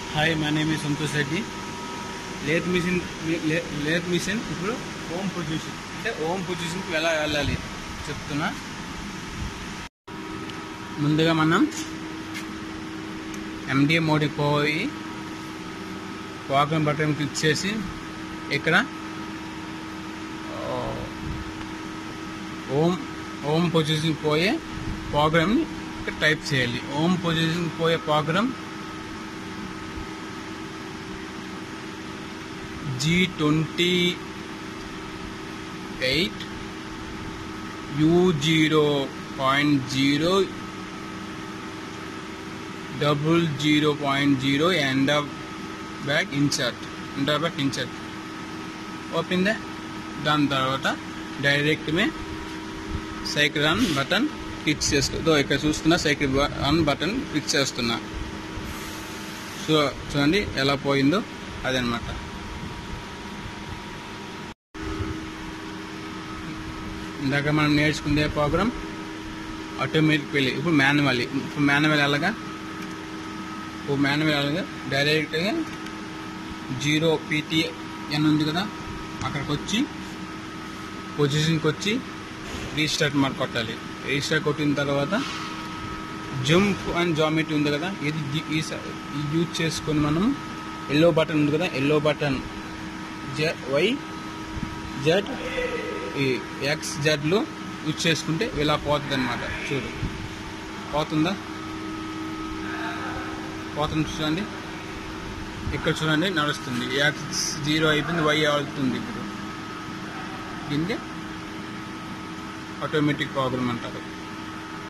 hi my name is Santosh Reddy lathe machine లే- lathe machine ఇప్పుడు home position అంటే ఓం పొజిషన్కి ఎలా వెళ్ళాలి చెప్తున్నా ముందుగా మనం ఎండిఏ మోడీకి పోయి వాకన్ బటన్ క్లిక్ చేసి ఇక్కడ ఆ, ఓం ఓం పొజిషన్ పోయే ప్రోగ్రామ్ని ఇక్కడ టైప్ చేయాలి ఓం పొజిషన్ పోయే program G twenty eight U zero point zero double zero point zero end of back insert end of back insert open the దాని తర్వాత డైరెక్ట్ మే సైకిల్ ఆన్ బటన్ క్లిక్ చేసుకో ఇక్కడ చూస్తున్నా సైకిల్ ఆన్ బటన్ క్లిక్ చేస్తున్నా so చూడండి ఎలా పోయిందో అదనమాట ఇందాక మనం నేర్చుకునే ప్రోగ్రామ్ ఆటోమేటిక్ వెళ్ళి ఇప్పుడు మాన్యువల్ ఇప్పుడు మాన్యువల్ ఎలాగా ఇప్పుడు మాన్యువల్ ఎలాగా డైరెక్ట్గా జీరో పీటీ ఎన్ ఉంది కదా అక్కడికి వచ్చి పొజిషన్కి వచ్చి రీస్టార్ట్ మార్క్ కొట్టాలి రీస్టార్ట్ కొట్టిన తర్వాత జంప్ అండ్ జామెట్రీ ఉంది కదా ఇది ది- ఈ స- ఇది యూజ్ చేసుకొని మనం ఎల్లో బటన్ ఉంది కదా yellow button J Y Z ఈ ఎక్స్ జెడ్లు యూజ్ చేసుకుంటే ఇలా పోతుంది అనమాట చూడు పోతుందా పోతుంది చూడండి ఇక్కడ చూడండి నడుస్తుంది ఎక్స్ జీరో అయిపోయింది వై అవుతుంది ఇప్పుడు దీన్ని ఆటోమేటిక్ ప్రోగ్రామ్ అంటారు